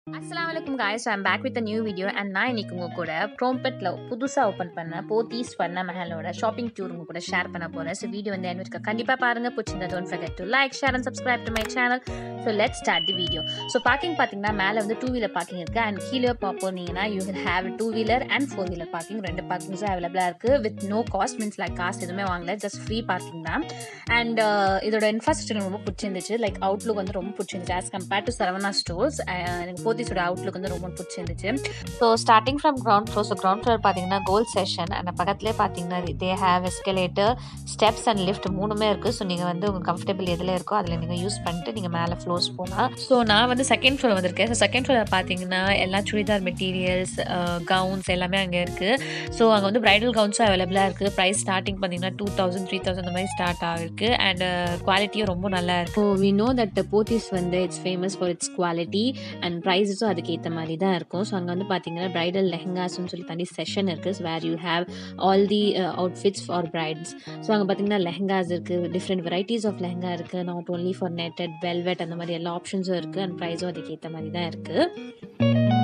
அஸ்ஸலாமு அலைக்கும் guys I'm back with new video and நான் இன்னைக்கு உங்க கூட ப்ரோம்பெட்டில் புதுசாக ஓப்பன் பண்ண போத்தீஸ் பண்ண மஹலோட ஷாப்பிங் டூர் உங்க கூட ஷேர் பண்ண போகிறேன் ஸோ வீடியோ வந்து என்ன இருக்க கண்டிப்பாக பாருங்க பிடிச்சிருந்தா don't forget to like share and subscribe to my channel so let start the video so parking பார்த்தீங்கன்னா மேலே வந்து டூ வீலர் பார்க்கிங் இருக்குது அண்ட் கீழே போனீங்கன்னா you will have two wheeler and four wheeler parking ரெண்டு பார்க்கிங்ஸும் அவைலபிளாக இருக்குது with no cost means like cost எதுவுமே வாங்கல ஜஸ்ட் ஃப்ரீ பார்க்கிங் தான் அண்ட் இதோட இன்ஃப்ராஸ்ட்ரக்சர் ரொம்ப பிடிச்சிருந்துச்சு லைக் அவுட்லுக் வந்து ரொம்ப பிடிச்சிருந்துச்சு as compared to Saravana stores எனக்கு போத்தீஸோட அவுட்லுக் வந்து ரொம்ப பிடிச்சிருந்துச்சு so starting from ground floor so ground floor பார்த்தீங்கன்னா கோல்ட் செஷன் அந்த பக்கத்துலேயே பார்த்தீங்கன்னா they have escalator steps and lift மூணுமே இருக்குது ஸோ நீங்கள் வந்து உங்கள் கம்ஃபர்டபுள் எதில் இருக்கோ அதில் நீங்கள் யூஸ் பண்ணிட்டு நீங்கள் மேலே ஃப்ளோர்ஸ் போகலாம் ஸோ நான் வந்து செகண்ட் ஃப்ளோர் வந்திருக்கேன் ஸோ செகண்ட் ஃப்ளோர் பார்த்தீங்கன்னா எல்லா சுடிதார் மெட்டீரியல்ஸ் கவுன்ஸ் எல்லாமே அங்கே இருக்குது ஸோ அங்கே வந்து ப்ரைடல் கவுன்ஸும் அவைலபிளாக இருக்குது ப்ரைஸ் ஸ்டார்டிங் பார்த்தீங்கன்னா டூ தௌசண்ட் த்ரீ தௌசண்ட் அந்த மாதிரி ஸ்டார்ட் ஆகிருக்கு அண்ட் குவாலிட்டியும் ரொம்ப நல்லா இருக்கு வி நோ தட் போத்தீஸ் வந்து it's famous for its quality and ப்ரைஸஸும் அதுக்கேற்ற மாதிரி தான் இருக்கும் ஸோ அங்கே வந்து பார்த்தீங்கன்னா ப்ரைடல் லெஹங்காஸ்னு சொல்லி தனி செஷன் இருக்குது where you have all the outfits for brides so அங்கே பார்த்தீங்கன்னா லெஹங்காஸ் இருக்குது டிஃப்ரெண்ட் வெரைட்டிஸ் ஆஃப் லெஹங்கா இருக்குது not only for netted velvet அந்த மாதிரி எல்லா ஆப்ஷன்ஸும் இருக்குது அண்ட் ப்ரைஸும் அதுக்கேற்ற மாதிரி தான் இருக்குது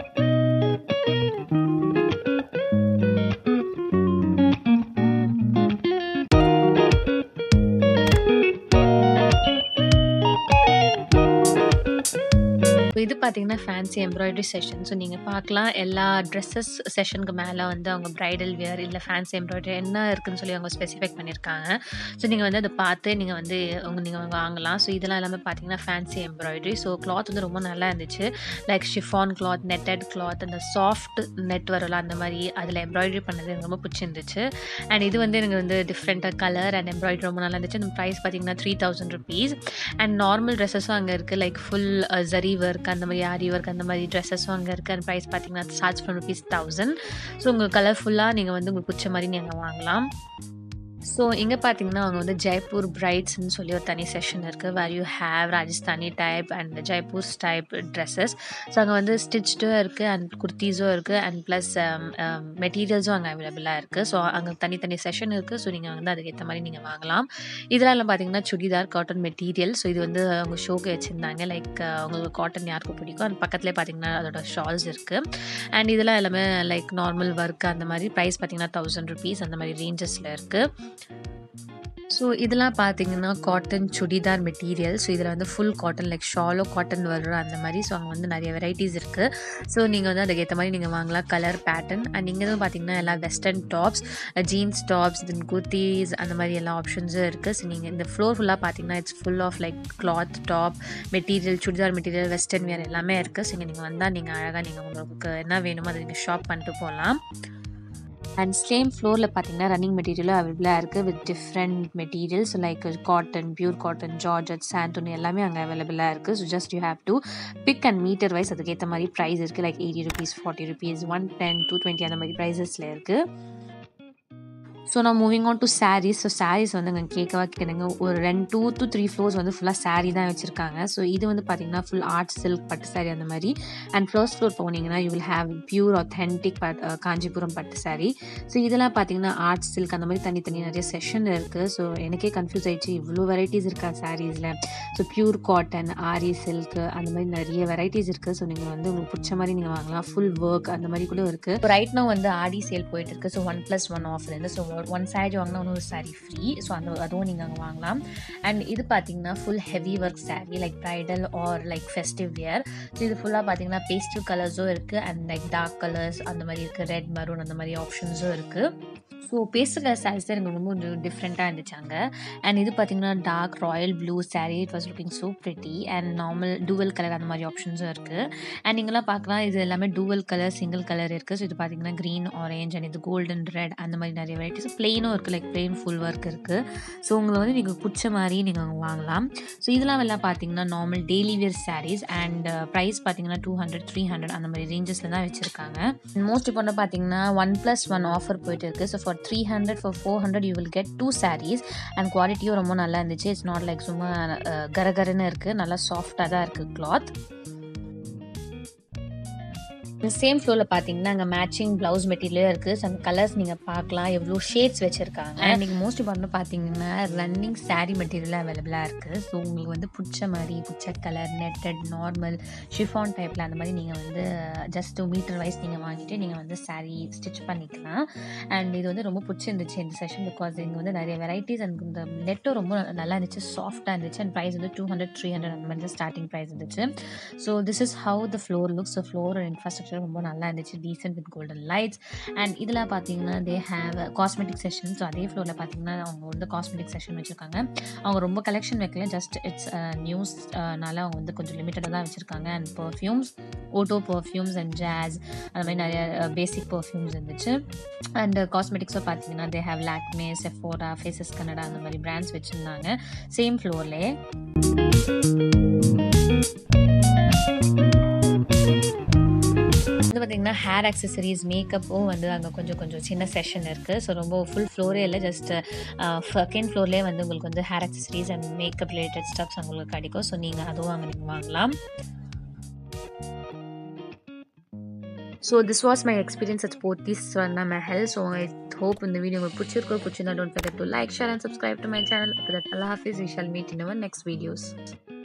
இது பார்த்தீங்கன்னா ஃபேன்சி எம்ப்ராய்டரி செஷன் ஸோ நீங்கள் பார்க்கலாம் எல்லா ட்ரெஸ்ஸஸ் செஷனுக்கு மேலே வந்து அவங்க ப்ரைடல் வியர் இல்லை ஃபேன்சி எம்ப்ராய்டரி என்ன இருக்குன்னு சொல்லி அவங்க ஸ்பெசிஃபை பண்ணியிருக்காங்க ஸோ நீங்கள் வந்து அதை பார்த்து நீங்கள் வந்து உங்கள் நீங்கள் வாங்கலாம் ஸோ இதெல்லாம் எல்லாமே பார்த்தீங்கன்னா ஃபேன்சி எம்ப்ராய்டரி ஸோ கிளாத் வந்து ரொம்ப நல்லா இருந்துச்சு like chiffon cloth netted cloth அந்த சாஃப்ட் நெட் வரல அந்த மாதிரி அதில் எம்ப்ராய்டரி பண்ணது எனக்கு ரொம்ப பிடிச்சிருந்துச்சு அண்ட் இது வந்து எனக்கு வந்து டிஃப்ரெண்ட்டாக கலர் அண்ட் எம்ப்ராய்டரி ரொம்ப நல்லா இருந்துச்சு அந்த ப்ரைஸ் பார்த்தீங்கன்னா three thousand rupees and normal ட்ரெஸ்ஸஸும் அங்கே இருக்குது லைக் ஃபுல் ஜரி ஒர்க் அந்த மாதிரி ஆரி ஒர்க் அந்த மாதிரி ட்ரெஸ்ஸஸும் அங்கே இருக்குது அண்ட் ப்ரைஸ் பார்த்தீங்கன்னா starts from rupees thousand so உங்களுக்கு கலர்ஃபுல்லாக நீங்கள் வந்து உங்களுக்கு பிடிச்ச மாதிரி நீங்கள் வாங்கலாம் ஸோ இங்கே பார்த்தீங்கன்னா அவங்க வந்து ஜெய்ப்பூர் பிரைட்ஸ்னு சொல்லி ஒரு தனி செஷன் இருக்குது where you have Rajasthani type and Jaipur's type dresses so அங்கே வந்து ஸ்டிச்டும் இருக்குது அண்ட் குர்த்தீஸும் இருக்குது அண்ட் ப்ளஸ் மெட்டீரியல்ஸும் அங்கே அவைலபிளாக இருக்குது ஸோ அங்கே தனித்தனி செஷன் இருக்குது ஸோ நீங்கள் வந்து அதுக்கேற்ற மாதிரி நீங்கள் வாங்கலாம் இதெல்லாம் பார்த்தீங்கன்னா சுடிதார் காட்டன் மெட்டீரியல் ஸோ இது வந்து அவங்க ஷோக்கு வச்சுருந்தாங்க லைக் உங்களுக்கு காட்டன் யாருக்கும் பிடிக்கும் அண்ட் பக்கத்துலேயே பார்த்தீங்கன்னா அதோட ஷால்ஸ் இருக்குது அண்ட் இதெல்லாம் எல்லாமே லைக் நார்மல் ஒர்க் அந்த மாதிரி ப்ரைஸ் பார்த்தீங்கன்னா தௌசண்ட் ருபீஸ் அந்த மாதிரி ரேஞ்சஸில் இருக்குது ஸோ இதெல்லாம் பார்த்தீங்கன்னா காட்டன் சுடிதார் மெட்டீரியல் ஸோ இதில் வந்து full cotton like shallow cotton வர்ற அந்த மாதிரி ஸோ அங்கே வந்து நிறைய வெரைட்டிஸ் இருக்குது ஸோ நீங்கள் வந்து அதுக்கேற்ற மாதிரி நீங்கள் வாங்கலாம் கலர் பேட்டர்ன் அண்ட் இங்கே தான் பார்த்தீங்கன்னா எல்லா western tops jeans tops then kurtis அந்த மாதிரி எல்லா ஆப்ஷன்ஸும் இருக்குது ஸோ நீங்கள் இந்த ஃப்ளோர் ஃபுல்லாக பார்த்தீங்கன்னா it's full of like cloth top material churidar material western wear எல்லாமே இருக்குது ஸோ இங்கே நீங்கள் வந்தால் நீங்கள் அழகாக நீங்கள் உங்களுக்கு என்ன வேணுமோ அதை நீங்கள் ஷாப் பண்ணிட்டு போகலாம் அண்ட் சேம் ஃப்ளோரில் பார்த்தீங்கன்னா ரன்னிங் மெட்டீரியலும் அவைலபிளாக இருக்குது with different materials like cotton pure cotton georgette santoon எல்லாமே அங்கே அவைலபிளாக இருக்குது so just you have to pick and meter wise அதுக்கேற்ற மாதிரி ப்ரைஸ் இருக்குது like eighty rupees forty rupees one ten two twenty அந்த மாதிரி ப்ரைஸஸில் இருக்குது ஸோ நான் moving on to saris so saris வந்து அங்கே கேட்கவா கேட்குறாங்க ஒரு ரெண்டு டூ டு த்ரீ ஃப்ளோர்ஸ் வந்து ஃபுல்லாக சாரீ தான் வச்சுருக்காங்க ஸோ இது வந்து பார்த்திங்கன்னா ஃபுல் ஆர்ட் சில்க் பட்டு சாரீ அந்த மாதிரி அண்ட் ஃபர்ஸ்ட் ஃப்ளோர் போனீங்கன்னா you will have pure authentic பட் காஞ்சிபுரம் பட்டு சாரீ ஸோ இதெல்லாம் பார்த்தீங்கன்னா ஆர்ட் சில்க் அந்த மாதிரி தனித்தனி நிறைய செஷன் இருக்குது ஸோ எனக்கே கன்ஃபியூஸ் ஆயிடுச்சு இவ்வளோ வெரைட்டிஸ் இருக்கா சாரீஸில் ஸோ பியூர் காட்டன் ஆரி சில்க்கு அந்த மாதிரி நிறைய வெரைட்டிஸ் இருக்குது ஸோ நீங்கள் வந்து உங்களுக்கு பிடிச்ச மாதிரி நீங்கள் வாங்கலாம் ஃபுல் ஒர்க் அந்த மாதிரி கூட இருக்குது ரைட் நோ வந்து ஆடி சேல் போயிட்டு இருக்கு so one plus one offer இருந்து ஸோ ஒன் சாரீ வாங்கினா இன்னொரு சாரீ ஃப்ரீ ஸோ அந்த அதுவும் நீங்கள் அங்கே வாங்கலாம் அண்ட் இது பார்த்தீங்கன்னா full heavy work sari like bridal or like festive wear so இது ஃபுல்லாக பார்த்தீங்கன்னா பேஸ்டல் கலர்ஸும் இருக்குது அண்ட் லைக் டார்க் கலர்ஸ் அந்த மாதிரி இருக்குது ரெட் மரூன் அந்த மாதிரி ஆப்ஷன்ஸும் இருக்குது ஸோ பேஸ்டல் கலர் சாரீஸ் தான் எனக்கு ரொம்ப கொஞ்சம் டிஃப்ரெண்ட்டாக இருந்துச்சாங்க அண்ட் இது பார்த்தீங்கன்னா dark royal blue sari it was looking so pretty and normal dual colour அந்த மாதிரி ஆப்ஷன்ஸும் இருக்குது அண்ட் நீங்களாம் பார்க்கலாம் இது எல்லாமே டூவல் கலர் சிங்கிள் கலர் இருக்குது ஸோ இது பார்த்தீங்கன்னா க்ரீன் ஆரேஞ்ச் அண்ட் இது கோல்டன் ரெட் அந்த மாதிரி நிறைய வெரைட்டிஸ் பிளெயினும் இருக்குது லைக் பிளெயின் ஃபுல் ஒர்க் இருக்குது ஸோ உங்களை வந்து நீங்கள் பிடிச்ச மாதிரி நீங்கள் வாங்கலாம் ஸோ இதெல்லாம் எல்லாம் பார்த்தீங்கன்னா normal daily wear saris and price பார்த்தீங்கன்னா டூ ஹண்ட்ரட் த்ரீ ஹண்ட்ரட் அந்த மாதிரி ரேஞ்சஸில் தான் வச்சுருக்காங்க மோஸ்ட் இப்போ பார்த்தீங்கன்னா ஒன் ப்ளஸ் ஒன் ஆஃபர் போயிட்டு இருக்குது so for three hundred for four hundred you will get two saris and குவாலிட்டியும் ரொம்ப நல்லா இருந்துச்சு இட்ஸ் நாட் லைக் சும்மா கரகரன்னு இருக்குது நல்லா சாஃப்டாக தான் இருக்குது கிளாத் சேம் ஃப்ளோரில் பார்த்தீங்கன்னா அங்கே மேட்சிங் ப்ளவுஸ் மெட்டீரியலும் இருக்குது சம் கலர்ஸ் நீங்கள் பார்க்கலாம் எவ்வளோ ஷேட்ஸ் வச்சுருக்காங்க அண்ட் நீங்கள் மோஸ்ட் இம்பார்ட்டன் பார்த்தீங்கன்னா ரன்னிங் saree மெட்டீரியல் அவைலபிளாக இருக்குது ஸோ உங்களுக்கு வந்து பிடிச்ச மாதிரி பிடிச்ச கலர் நெட்டட் நார்மல் ஷிஃபான் டைப்பில் அந்த மாதிரி நீங்கள் வந்து ஜஸ்ட் மீட்டர் வைஸ் நீங்கள் வாங்கிட்டு நீங்கள் வந்து saree ஸ்டிச் பண்ணிக்கலாம் அண்ட் இது வந்து ரொம்ப பிடிச்சிருந்துச்சு இந்த செஷன் பிகாஸ் இங்கே வந்து நிறைய வெரைட்டிஸ் அண்ட் இந்த நெட்டும் ரொம்ப நல்லா இருந்துச்சு சாஃப்டாக இருந்துச்சு அண்ட் ப்ரைஸ் வந்து டூ ஹண்ட்ரட் த்ரீ ஹண்ட்ரட் அந்த மாதிரி ஸ்டார்டிங் ப்ரைஸ் இருந்துச்சு so this is how the floor looks so floor infrastructure ரொம்ப நல்லா இருந்துச்சு decent with golden lights and இதில் பார்த்தீங்கன்னா they have cosmetic section so அதே ஃப்ளோரில் பார்த்தீங்கன்னா அவங்க வந்து காஸ்மெட்டிக் செஷன் வச்சுருக்காங்க அவங்க ரொம்ப கலெக்ஷன் வைக்கல ஜஸ்ட் இட்ஸ் நியூஸ்னால அவங்க வந்து கொஞ்சம் லிமிட்டடாக தான் வச்சுருக்காங்க and perfumes otto perfumes and ஜாஸ் அந்த மாதிரி நிறைய பேசிக் பர்ஃப்யூம்ஸ் இருந்துச்சு அண்ட் காஸ்மெட்டிக்ஸும் பார்த்தீங்கன்னா they have Lakme Sephora Faces Canada அந்த மாதிரி பிராண்ட்ஸ் வச்சுருந்தாங்க சேம் ஃப்ளோர்லேயே வந்து பார்த்தீங்கன்னா ஹேர் அக்சசரிஸ் மேக்கப்பும் வந்து அங்கே கொஞ்சம் கொஞ்சம் சின்ன செஷன் இருக்குது ஸோ ரொம்ப ஃபுல் ஃப்ளோரே இல்லை ஜஸ்ட் செகண்ட் ஃப்ளோர்லேயே வந்து உங்களுக்கு வந்து hair accessories and makeup related stuffs உங்களுக்கு கிடைக்கும் ஸோ நீங்கள் அதுவும் அங்கே நீங்கள் வாங்கலாம் so this was my experience at Pothys சொன்ன மெஹல் ஸோ ஐ ஹோப் இந்த வீடியோ உங்களுக்கு பிடிச்சிருக்கோ பிடிச்சிருந்தா don't forget to like share and subscribe to my channel that அல்லா ஹாஃபிஸ் we shall meet in our next videos